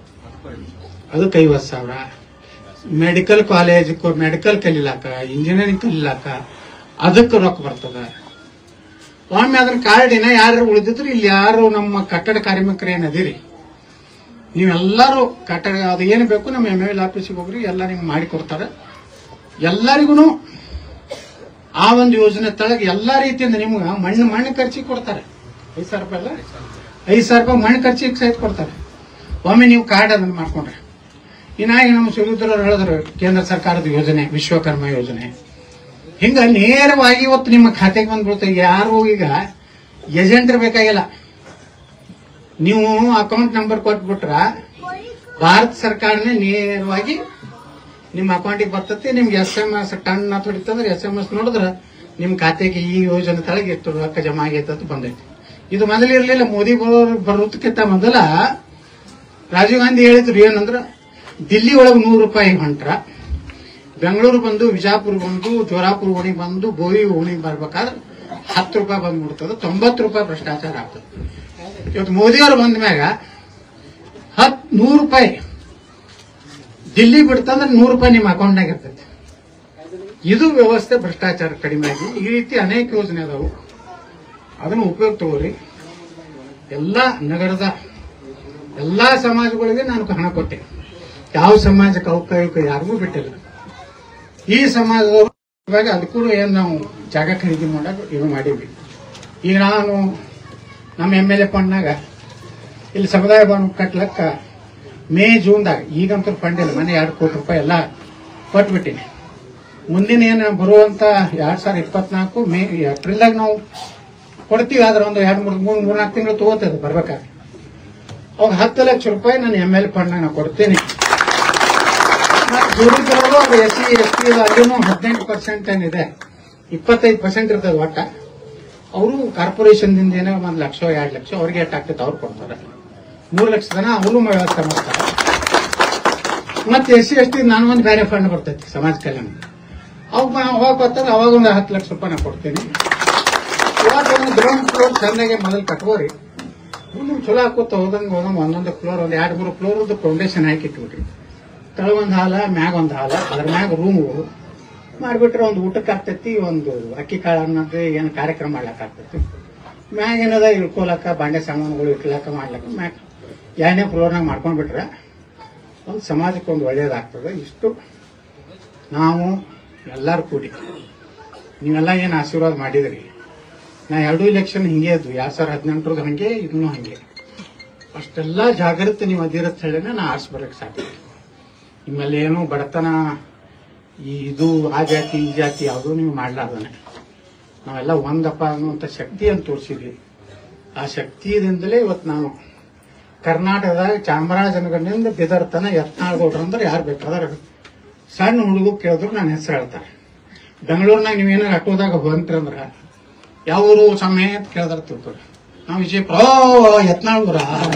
ಅದಕ್ಕೆ ಐವತ್ತು ಸಾವಿರ ಮೆಡಿಕಲ್ ಕಾಲೇಜ್ ಮೆಡಿಕಲ್ ಕಲಿಲಾಕ ಇಂಜಿನಿಯರಿಂಗ್ ಕಲಿಲಾಕ ಅದಕ್ಕೆ ರೊಕ್ಕ ಬರ್ತದ ಒಮ್ಮೆ ಅದನ್ನ ಕಾರ್ಡ್ ಏನ ಯಾರು ಉಳಿದಿದ್ರು ಇಲ್ಲಿ ಯಾರು ನಮ್ಮ ಕಟ್ಟಡ ಕಾರ್ಮಿಕರು ಏನ್ ಅದಿರಿ ನೀವೆಲ್ಲರೂ ಕಟ್ಟಡ ಅದು ಏನು ಬೇಕು ನಮ್ಮ ಎಮ್ ಎಲ್ ಆಫೀಸಿಗೆ ಹೋಗ್ರಿ ಎಲ್ಲ ನಿಮ್ಗೆ ಮಾಡಿ ಕೊಡ್ತಾರೆ ಎಲ್ಲರಿಗೂ ಆ ಒಂದು ಯೋಜನೆ ತಳಗ ಎಲ್ಲಾ ರೀತಿಯಿಂದ ನಿಮ್ಗೆ ಮಣ್ಣು ಮಣ್ಣು ಖರ್ಚಿಗೆ ಕೊಡ್ತಾರೆ ಐದು ಸಾವಿರ ರೂಪಾಯಿ ಅಲ್ಲ ಐದು ಸಾವಿರ ರೂಪಾಯಿ ಮಣ್ಣು ಖರ್ಚಿಗೆ ಸಹಿತ ಕೊಡ್ತಾರೆ ಒಮ್ಮೆ ನೀವು ಕಾರ್ಡ್ ಅದನ್ನ ಮಾಡ್ಕೊಂಡ್ರೆ ಇನ್ನಾಗಿ ನಮ್ಮ ಶಿವರುದ್ರವ್ರು ಹೇಳಿದ್ರು ಕೇಂದ್ರ ಸರ್ಕಾರದ ಯೋಜನೆ ವಿಶ್ವಕರ್ಮ ಯೋಜನೆ ಹಿಂಗ ನೇರವಾಗಿ ಇವತ್ತು ನಿಮ್ಮ ಖಾತೆಗೆ ಬಂದ್ಬಿಡುತ್ತೆ ಯಾರು ಈಗ ಏಜೆಂಟ್ ಬೇಕಾಗಿಲ್ಲ ನೀವು ಅಕೌಂಟ್ ನಂಬರ್ ಕೊಟ್ಬಿಟ್ರ ಭಾರತ ಸರ್ಕಾರನೇ ನೇರವಾಗಿ ನಿಮ್ಮ ಅಕೌಂಟಿಗೆ ಬರ್ತೈತಿ ನಿಮ್ಗೆ ಎಸ್ ಎಂ ಎಸ್ ಟನ್ ಅಂತ ಹೊಡಿತಂದ್ರೆ ಎಸ್ ಎಂ ಎಸ್ ನೋಡಿದ್ರ ನಿಮ್ ಖಾತೆಗೆ ಈ ಯೋಜನೆ ತಳಗೆ ಎಷ್ಟು ರೊಕ್ಕ ಜಮಾ ಆಗೈತೆ ಅಂತ ಬಂದೈತಿ ಇದು ಮೊದಲು ಇರ್ಲಿಲ್ಲ ಮೋದಿ ಬರೋರು ಬರೋದಕ್ಕಿಂತ ಮೊದಲ ರಾಜೀವ್ ಗಾಂಧಿ ಹೇಳಿದ್ರು ಏನಂದ್ರ ದಿಲ್ಲಿ ಒಳಗೆ ನೂರು ರೂಪಾಯಿ ಹೊಂಟ್ರ ಬೆಂಗಳೂರು ಬಂದು ವಿಜಾಪುರ ಬಂದು ಜೋರಾಪುರ ಓಣಿಗೆ ಬಂದು ಗೋವಿ ಓಣಿಗೆ ಬರ್ಬೇಕಾದ್ರೆ ಹತ್ತು ರೂಪಾಯಿ ಬಂದ್ಬಿಡ್ತದೆ ತೊಂಬತ್ತು ರೂಪಾಯಿ ಭ್ರಷ್ಟಾಚಾರ ಆಗ್ತದೆ ಇವತ್ತು ಮೋದಿಯವರು ಬಂದ ಮ್ಯಾಗ ಹತ್ ನೂರು ರೂಪಾಯಿ ದಿಲ್ಲಿ ಬಿಡ್ತಂದ್ರೆ ನೂರು ರೂಪಾಯಿ ನಿಮ್ಮ ಅಕೌಂಟ್ನಾಗ ಇರ್ತೈತಿ ಇದು ವ್ಯವಸ್ಥೆ ಭ್ರಷ್ಟಾಚಾರ ಕಡಿಮೆ ಆಗಿ ಈ ರೀತಿ ಅನೇಕ ಯೋಜನೆ ಅದಾವು ಅದನ್ನು ಉಪಯೋಗ ತಗೋರಿ ಎಲ್ಲಾ ನಗರದ ಎಲ್ಲಾ ಸಮಾಜಗಳಿಗೆ ನಾನು ಹಣ ಕೊಟ್ಟೆ ಯಾವ ಸಮಾಜಕ್ಕೆ ಅವಕಾಶ ಯಾರಿಗೂ ಬಿಟ್ಟಿಲ್ಲ ಈ ಸಮಾಜದವರು ಇವಾಗ ಅದಕ್ಕೂ ಏನ್ ನಾವು ಜಾಗ ಖರೀದಿ ಮಾಡಕ್ ಇದು ಮಾಡೀವಿ ಈಗ ನಾನು ನಮ್ಮ ಎಮ್ ಎಲ್ ಎ ಫಂಡ್ನಾಗ ಇಲ್ಲಿ ಸಮುದಾಯ ಭವನ ಕಟ್ಲಕ್ಕ ಮೇ ಜೂನ್ದಾಗ ಈಗಂತೂ ಫಂಡ್ ಇಲ್ಲ ಮನೆ ಎರಡು ಕೋಟಿ ರೂಪಾಯಿ ಎಲ್ಲ ಕೊಟ್ಬಿಟ್ಟಿನಿ ಮುಂದಿನ ಏನು ಬರುವಂತ ಎರಡ್ ಸಾವಿರದ ಇಪ್ಪತ್ನಾಲ್ಕು ಮೇ ಏಪ್ರಿಲ್ದಾಗ ನಾವು ಕೊಡ್ತೀವಿ ಆದ್ರೆ ಒಂದು ಎರಡು ಮೂರು ಮೂರು ಮೂರ್ನಾಲ್ಕು ತಿಂಗಳು ತಗೋತದೆ ಬರ್ಬೇಕಾದ್ರೆ ಅವಾಗ ಹತ್ತು ಲಕ್ಷ ರೂಪಾಯಿ ನಾನು ಎಮ್ ಎಲ್ ಫಂಡ್ ನಾನು ಕೊಡ್ತೀನಿ ದುಡಿದವರು ಅದು ಎಸ್ ಸಿ ಎಸ್ ಟಿ ಅಲ್ಲಿನೂ ಹದಿನೆಂಟು ಪರ್ಸೆಂಟ್ ಏನಿದೆ ಇಪ್ಪತ್ತೈದು ಪರ್ಸೆಂಟ್ ಇರ್ತದೆ ಒಟ್ಟ ಅವರು ಕಾರ್ಪೊರೇಷನ್ದಿಂದ ಏನೋ ಒಂದು ಲಕ್ಷ ಎರಡು ಲಕ್ಷ ಅವ್ರಿಗೆ ಎಷ್ಟು ಆಗ್ತೈತೆ ಅವ್ರು ಕೊಡ್ತಾರೆ ಮೂರು ಲಕ್ಷ ಜನ ಅವರು ವ್ಯವಸ್ಥೆ ಮಾಡ್ತಾರೆ ಮತ್ತೆ ಎಸ್ ಸಿ ಎಸ್ ಟಿ ನಾನು ಒಂದು ಬೇರೆ ಫಂಡ್ ಬರ್ತೈತಿ ಸಮಾಜ ಕಲ್ಯಾಣ ಅವಾಗ ಅವಾಗ ಬರ್ತಾರೆ ಅವಾಗ ಒಂದು ಹತ್ತು ಲಕ್ಷ ರೂಪಾಯಿ ನಾನು ಕೊಡ್ತೀನಿ ಇವಾಗ ಒಂದು ಗ್ರೌಂಡ್ ಫ್ಲೋರ್ ಚಂದಾಗೆ ಮೊದಲು ಕಟ್ಕೋರಿ ಮುಂದೆ ಚಲೋ ಹಾಕೋತ ಹೋದಂಗೆ ಹೋದಂಗೆ ಒಂದೊಂದು ಫ್ಲೋರ್ ಒಂದು ಎರಡು ಮೂರು ಫ್ಲೋರ್ ಫೌಂಡೇಶನ್ ಹಾಕಿ ಇಟ್ಬಿಟ್ರಿ ಕೆಳಗೊಂದು ಹಾಲ ಮ್ಯಾಗ ಒಂದು ಹಾಲ ಅದ್ರ ಮ್ಯಾಗ ರೂಮ್ಗಳು ಮಾಡ್ಬಿಟ್ರೆ ಒಂದು ಊಟಕ್ಕೆ ಆಗ್ತೈತಿ ಒಂದು ಅಕ್ಕಿ ಕಾಳು ಅನ್ನೋದು ಏನು ಕಾರ್ಯಕ್ರಮ ಮಾಡ್ಲಕ್ಕ ಆಗ್ತೈತಿ ಮ್ಯಾಗ ಏನದ ಇಳ್ಕೊಲಕ್ಕ ಬಾಂಡೆ ಸಾಮಾನುಗಳು ಇಟ್ಲಕ್ಕ ಮಾಡ್ಲಕ್ಕ ಮ್ಯಾಗ ಎರಡನೇ ಫ್ಲೋರ್ನಾಗ ಮಾಡ್ಕೊಂಡ್ಬಿಟ್ರೆ ಒಂದು ಸಮಾಜಕ್ಕೆ ಒಂದು ಒಳ್ಳೇದಾಗ್ತದೆ ಇಷ್ಟು ನಾವು ಎಲ್ಲರೂ ಕೂಡಿ ನೀವೆಲ್ಲ ಏನು ಆಶೀರ್ವಾದ ಮಾಡಿದ್ರಿ ನಾ ಎರಡು ಇಲೆಕ್ಷನ್ ಹಿಂಗೆ ಇದ್ವು ಎರಡ್ ಸಾವಿರದ ಹದಿನೆಂಟರದ್ದು ಹಂಗೆ ಇದನ್ನು ಹಂಗೆ ಅಷ್ಟೆಲ್ಲ ಜಾಗೃತಿ ನೀವು ಅದಿರತ್ ಹೇಳಿದ್ರೆ ನಾ ಆರ್ಸ್ ಬರಕ್ ಸಾಧ್ಯ ನಿಮ್ಮಲ್ಲಿ ಏನು ಬಡತನ ಈ ಇದು ಆ ಜಾತಿ ಈ ಜಾತಿ ಯಾವುದೂ ನೀವು ಮಾಡ್ಲಾರ್ದಾನೆ ನಾವೆಲ್ಲ ಒಂದಪ್ಪ ಅನ್ನುವಂಥ ಶಕ್ತಿಯನ್ನು ತೋರಿಸಿದ್ವಿ ಆ ಶಕ್ತಿಯಿಂದಲೇ ಇವತ್ತು ನಾವು ಕರ್ನಾಟಕದಾಗ ಚಾಮರಾಜನಗರದಿಂದ ಬಿದರ್ ತನ ಯತ್ನಾಳ್ಗೌಡ್ರು ಅಂದ್ರೆ ಯಾರು ಬೇಕಾದ್ರೆ ಸಣ್ಣ ಹುಡುಗ ಕೇಳಿದ್ರು ನನ್ನ ಹೆಸರು ಹೇಳ್ತಾರೆ ಬೆಂಗಳೂರಿನಾಗ ನೀವೇನಾರು ಆಟೋದಾಗ ಬಂತ್ರಂದ್ರ ಯಾವ ಊರು ಸಮೇತ ಕೇಳಿದ್ರ ತಿಳ್ಕೊರಿ ನಾವು ವಿಜಯಪುರ ಓ ಯತ್ನಾಳ್ಗುರ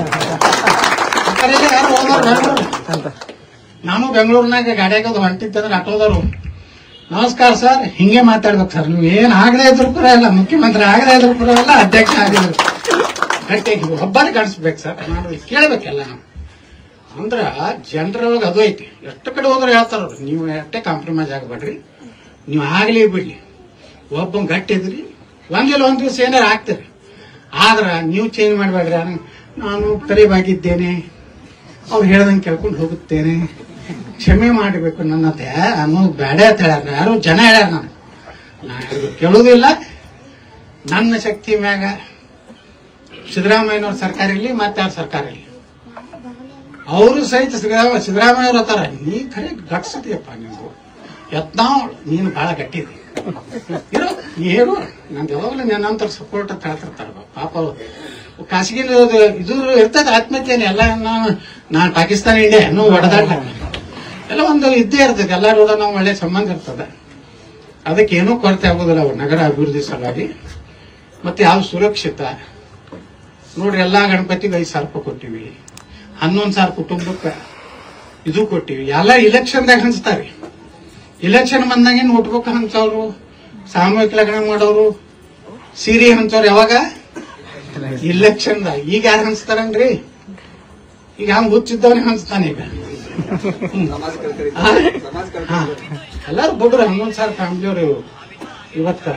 ಯಾರು ಹೋದವ್ರು ಬೆಂಗಳೂರು ನಾನು ಬೆಂಗಳೂರಿನಾಗ ಗಾಡಿಯಾಗ ಹೊಂಟಿದ್ದಂದ್ರೆ ಆಟೋದವರು ನಮಸ್ಕಾರ ಸರ್ ಹಿಂಗೆ ಮಾತಾಡ್ಬೇಕು ಸರ್ ನೀವು ಏನ್ ಆಗದೆ ಇದ್ರು ಪರವಾಗಿಲ್ಲ ಮುಖ್ಯಮಂತ್ರಿ ಆಗದೆ ಇದ್ರು ಪರವಾಗಿಲ್ಲ ಅಧ್ಯಕ್ಷ ಆಗಿದ್ರು ಗಟ್ಟಿಯಾಗಿ ಒಬ್ಬನೇ ಕಾಣಿಸ್ಬೇಕು ಸರ್ ಮಾಡೋದು ಕೇಳ್ಬೇಕೆಲ್ಲ ನಾವು ಅಂದ್ರ ಜನರೊಳಗೆ ಅದು ಐತಿ ಎಷ್ಟು ಕಡೆ ಹೋದ್ರೆ ಹೇಳ್ತಾರ ಅವ್ರು, ನೀವು ಎಷ್ಟೇ ಕಾಂಪ್ರಮೈಸ್ ಆಗಬೇಡ್ರಿ ನೀವು ಆಗ್ಲಿ ಬಿಡ್ಲಿ ಒಬ್ಬ ಗಟ್ಟಿದ್ರಿ ಒಂದಿಲ್ಲ ಒಂದ್ ದಿವಸ ಏನಾರ ಆಗ್ತೀರಿ ಆದ್ರ ನೀವು ಚೇಂಜ್ ಮಾಡಬೇಡ್ರಿ ನಾನು ತಲೆಬಾಗಿದ್ದೇನೆ ಅವ್ರು ಹೇಳ್ದಂಗೆ ಕೇಳ್ಕೊಂಡು ಹೋಗುತ್ತೇನೆ ಕ್ಷಮೆ ಮಾಡಬೇಕು ನನ್ನ ಹತ್ತೆ ಅನ್ನೋದು ಬೇಡ ಅಂತ ಹೇಳ್ಯಾರ ಯಾರು ಜನ ಹೇಳ್ಯಾರ ನಾನು ನಾ ಯಾರಿಗೂ ಕೇಳೋದಿಲ್ಲ ನನ್ನ ಶಕ್ತಿ ಮ್ಯಾಗ ಸಿದ್ದರಾಮಯ್ಯನವ್ರ ಸರ್ಕಾರ ಇರಲಿ ಮತ್ತೆ ಯಾರ ಸರ್ಕಾರ ಇರಲಿ ಅವರು ಸಹಿತ ಸಿದ್ದರಾಮ ಸಿದ್ದರಾಮಯ್ಯ ಅವ್ರ ಹತ್ತಾರ ನೀ ಖರೆ ಗಟ್ಸಿದೀಯಪ್ಪ ನೀವು ಯತ್ನಾಳ್ ನೀನು ಬಹಳ ಗಟ್ಟಿದಿ ಇರು ಏನು ನಂದು ಯಾವಾಗಲೂ ನನ್ನಂತರ ಸಪೋರ್ಟ್ ಅಂತ ಹೇಳ್ತಿರ್ತಾರ ಪಾಪ ಅವ್ರು. ಖಾಸಗಿ ಇದು ಇರ್ತದೆ ಆತ್ಮಹತ್ಯೆನೆ ಎಲ್ಲ ನಾನು ನಾನು ಪಾಕಿಸ್ತಾನ ಇಂಡಿಯಾ ಇನ್ನೂ ಹೊಡೆದಾಟ ಎಲ್ಲ ಒಂದು ಇದ್ದೇ ಇರ್ತದೆ ಎಲ್ಲರೂ ಕೂಡ ನಾವು ಒಳ್ಳೆ ಸಂಬಂಧ ಇರ್ತದೆ ಅದಕ್ಕೆ ಏನೂ ಕೊರತೆ ಆಗೋದಿಲ್ಲ ಅವು ನಗರ ಅಭಿವೃದ್ಧಿ ಸಲುವಾಗಿ ಮತ್ತೆ ಯಾವ ಸುರಕ್ಷಿತ ನೋಡ್ರಿ ಎಲ್ಲಾ ಗಣಪತಿಗೆ ಐದು ಸಾವಿರ ರೂಪಾಯಿ ಕೊಟ್ಟಿವಿ ಹನ್ನೊಂದು ಸಾವಿರ ಕುಟುಂಬಕ್ಕೆ ಇದು ಕೊಟ್ಟಿವಿ ಎಲ್ಲ ಇಲೆಕ್ಷನ್ದಾಗ ಹಂಚ್ತಾರಿ ಇಲೆಕ್ಷನ್ ಬಂದಾಗ ನೋಟ್ಬುಕ್ ಹಂಚವ್ರು ಸಾಮೂಹಿಕ ಲಗ್ನ ಮಾಡೋರು ಸೀರೆ ಹಂಚವ್ರು ಯಾವಾಗ ಇಲೆಕ್ಷನ್ದಾಗ ಈಗ ಯಾರು ಹಂಚ್ತಾರನ್ರಿ ಈಗ ಹಂಗ ಹುಚ್ಚಿದ್ದವನೇ ಹಂಚ್ತಾನೆ ಈಗ ಸಮಾಜ ಕಳ್ಕಳಿ ಹಾ? ಸಮಾಜ ಹಾ. ಕಳ್ಕಳಿ ಎಲ್ಲಾರು ಬಿಡ್ರಿ ಹನ್ನೊಂದು ಸಾವಿರ ಫ್ಯಾಮಿಲಿಯವರು ಇವತ್ತ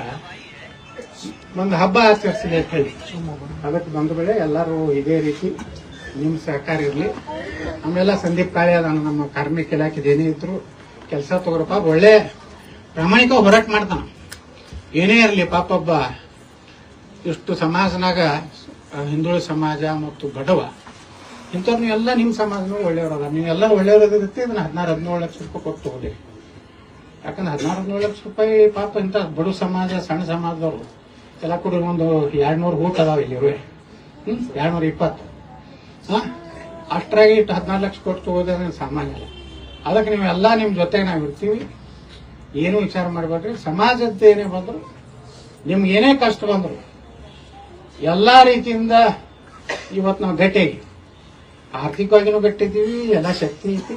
ಒಂದು ಹಬ್ಬ ಆಚರಿಸಿದೆ ಅಂತ ಹೇಳಿ ಅದಕ್ಕೆ ಬಂದ ಬೆಳೆ ಎಲ್ಲರೂ ಇದೇ ರೀತಿ ನಿಮ್ಮ ಸಹಕಾರ ಇರಲಿ ಆಮೇಲೆ ಸಂದೀಪ್ ಕಾಳೆ ಅದಾನ ನಮ್ಮ ಕಾರ್ಮಿಕ ಇಲಾಖೆದು ಏನೇ ಇದ್ರು ಕೆಲಸ ತಗೋರಪ್ಪ ಒಳ್ಳೆ ಪ್ರಾಮಾಣಿಕ ಹೋರಾಟ ಮಾಡ್ತಾನ ಏನೇ ಇರಲಿ ಪಾಪೊಬ್ಬ ಇಷ್ಟು ಸಮಾಜನಾಗ ಆ, ಹಿಂದುಳಿದ ಸಮಾಜ ಮತ್ತು ಬಡವ ಇಂಥವ್ರು ನೀವೆಲ್ಲ ನಿಮ್ಮ ಸಮಾಜನೂ ಒಳ್ಳೆಯವರದ ನೀವೆಲ್ಲ ಒಳ್ಳೆಯವರದಿರುತ್ತೆ ಇದನ್ನ ಹದಿನಾರು ಹದಿನೇಳು ಲಕ್ಷ ರೂಪಾಯಿ ಕೊಟ್ಟು ತಗೊಳ್ಳಿ ಯಾಕಂದ್ರೆ ಹದಿನಾರು ಹದಿನೇಳು ಲಕ್ಷ ರೂಪಾಯಿ ಪಾಪ ಇಂಥ ಬಡ ಸಮಾಜ ಸಣ್ಣ ಸಮಾಜದವರು ಎಲ್ಲ ಕೂಡ ಒಂದು ಎರಡ್ನೂರು ಊಟ ಅದಾವ ಇಲ್ಲಿ ಇರುವೆ ಹ್ಮ್ ಎರಡ್ನೂರ ಇಪ್ಪತ್ತು ಹಾ ಅಷ್ಟ್ರಾಗಿ ಇಟ್ಟು ಹದಿನಾರು ಲಕ್ಷ ಕೊಟ್ಟು ತಗೋದ್ರೆ ಸಾಮಾನ್ಯ ಅಲ್ಲ ಅದಕ್ಕೆ ನೀವೆಲ್ಲ ನಿಮ್ಮ ಜೊತೆಗೆ ನಾವು ಇರ್ತೀವಿ ಏನು ವಿಚಾರ ಮಾಡಬೇಡ್ರಿ ಸಮಾಜದ ಏನೇ ಬಂದ್ರು ನಿಮ್ಗೆ ಏನೇ ಕಷ್ಟ ಬಂದ್ರು ಎಲ್ಲಾ ರೀತಿಯಿಂದ ಇವತ್ತು ನಾವು ಗಟ್ಟಿಯಾಗಿ ಆರ್ಥಿಕವಾಗಿನೂ ಗಟ್ಟಿದ್ದೀವಿ ಎಲ್ಲ ಶಕ್ತಿ ಐತಿ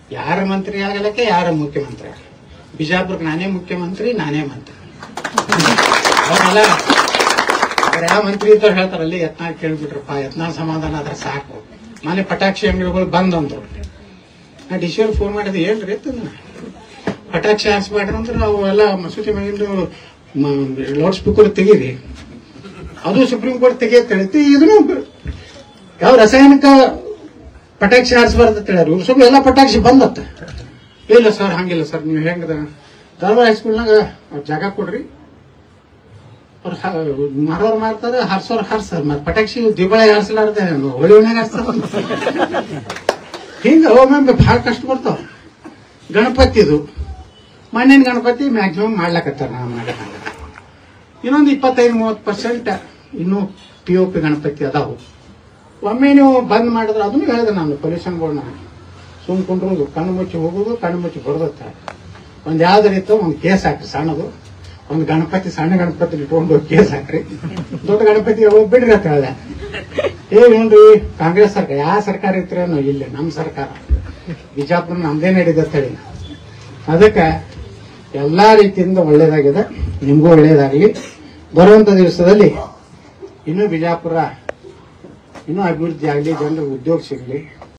ಯಾರ ಮಂತ್ರಿ ಆಗಲಕ್ಕೆ ಯಾರ ಮುಖ್ಯಮಂತ್ರಿ ಆಗಲಿ ಬಿಜಾಪುರಕ್ಕೆ ನಾನೇ ಮುಖ್ಯಮಂತ್ರಿ ನಾನೇ ಮಂತ್ರಿ ಅವರೆಲ್ಲ ಅವ್ರು ಯಾವ ಮಂತ್ರಿ ಇದ್ದವ್ರು ಹೇಳ್ತಾರಲ್ಲಿ ಯತ್ನಾಳ್ ಕೇಳ್ಬಿಟ್ರಪ್ಪ ಯತ್ನಾಳ್ ಸಮಾಧಾನ ಆದ್ರೆ ಸಾಕು ಮನೆ ಪಟಾಕ್ಷಿ ಅಂಗಡಿಗಳು ಬಂದ್ ಅಂದ್ರು ನಾ ಡಿ ಸಿ ಫೋನ್ ಮಾಡಿದೆ ಏನ್ರಿ ಅಂತಂದ ಪಟಾಕ್ಷಿ ಹಾರಿಸ್ಬೇಡ್ರಿ ಅಂದ್ರೆ ಅವು ಎಲ್ಲ ಮಸೂತಿ ಮ್ಯಾಗಿಂದು ಲೌಡ್ ಸ್ಪೀಕರ್ ತೆಗೀರಿ ಅದು ಸುಪ್ರೀಂ ಕೋರ್ಟ್ ತೆಗಿಯತ್ ಹೇಳ್ತಿ ಇದನ್ನು ಯಾವ ರಾಸಾಯನಿಕ ಪಟಾಕ್ಷಿ ಹಾರಿಸಬಾರ್ದು ಅಂತ ಹೇಳ್ಯಾರ ಇವ್ರು ಸುಮ್ಮನೆ ಎಲ್ಲ ಪಟಾಕ್ಷಿ ಬಂದತ್ತ ಇಲ್ಲ ಸರ್ ಹಂಗಿಲ್ಲ ಸರ್ ನೀವು ಹೆಂಗದ ಧಾರವಾಡ ಹೈಸ್ಕೂಲ್ನಾಗ ಅವ್ರ್ ಜಾಗ ಕೊಡ್ರಿ ಅವ್ರು ಮಾರೋರು ಮಾಡ್ತಾರೆ ಹಾರ್ಸೋರು ಹಾರ್ಸ್ತಾರ ಮತ್ತೆ ಪಟಾಕ್ಷಿ ದಿವಾಳಿ ಹಾರಿಸಲಾರ್ದೆ ಹೋಳಿ ಹುಣ್ಣಿಗೆ ಹಾರಿಸ್ತಾರ ಹಿಂಗ ಒಮ್ಮೊಮ್ಮೆ ಭಾಳ ಕಷ್ಟ ಬರ್ತಾವ ಗಣಪತಿದು ಮಣ್ಣಿನ ಗಣಪತಿ ಮ್ಯಾಕ್ಸಿಮಮ್ ಮಾಡ್ಲಕತ್ತಾರ ನಾವು ಮಾಡಿದಂಗ ಇನ್ನೊಂದು ಇಪ್ಪತ್ತೈದು ಮೂವತ್ತು ಪರ್ಸೆಂಟ್ ಇನ್ನೂ ಪಿ ಒ ಪಿ ಗಣಪತಿ ಅದಾವು ಒಮ್ಮೆ ನೀವು ಬಂದ್ ಮಾಡಿದ್ರೆ ಅದನ್ನು ಹೇಳಿದೆ ನಾನು ಪೊಲ್ಯೂಷನ್ ಬೋರ್ಡ್ನ ಸುಮ್ ಕುಂಡ್ರುದು ಕಣ್ಣು ಮುಚ್ಚಿ ಹೋಗುದು ಕಣ್ಣು ಮುಚ್ಚಿ ಬರೋದತ್ತ ಒಂದ್ ಯಾವ್ದಾರಿತ್ತು ಒಂದು ಕೇಸ್ ಹಾಕ್ರಿ ಸಣ್ಣದು ಒಂದು ಗಣಪತಿ ಸಣ್ಣ ಗಣಪತಿ ಇಟ್ಕೊಂಡು ಕೇಸ್ ಹಾಕ್ರಿ ದೊಡ್ಡ ಗಣಪತಿ ಹೋಗಿ ಬಿಡ್ರಿ ಅಂತ ಹೇಳ್ದೆ ಏ ನೋಡ್ರಿ ಕಾಂಗ್ರೆಸ್ ಸರ್ಕಾರ ಯಾವ ಸರ್ಕಾರ ಇತ್ರೇನೋ ಇಲ್ಲ ನಮ್ಮ ಸರ್ಕಾರ ಬಿಜಾಪುರ ನಮ್ದೇ ನಡೀತಂತ ಹೇಳಿ ಅದಕ್ಕೆ ಎಲ್ಲಾ ರೀತಿಯಿಂದ ಒಳ್ಳೇದಾಗಿದೆ ನಿಮಗೂ ಒಳ್ಳೇದಾಗಲಿ ಬರುವಂತ ದಿವಸದಲ್ಲಿ ಇನ್ನೂ ಬಿಜಾಪುರ ಇನ್ನೂ ಅಭಿವೃದ್ಧಿ ಆಗಲಿ ಜನರಿಗೆ ಉದ್ಯೋಗ ಸಿಗಲಿ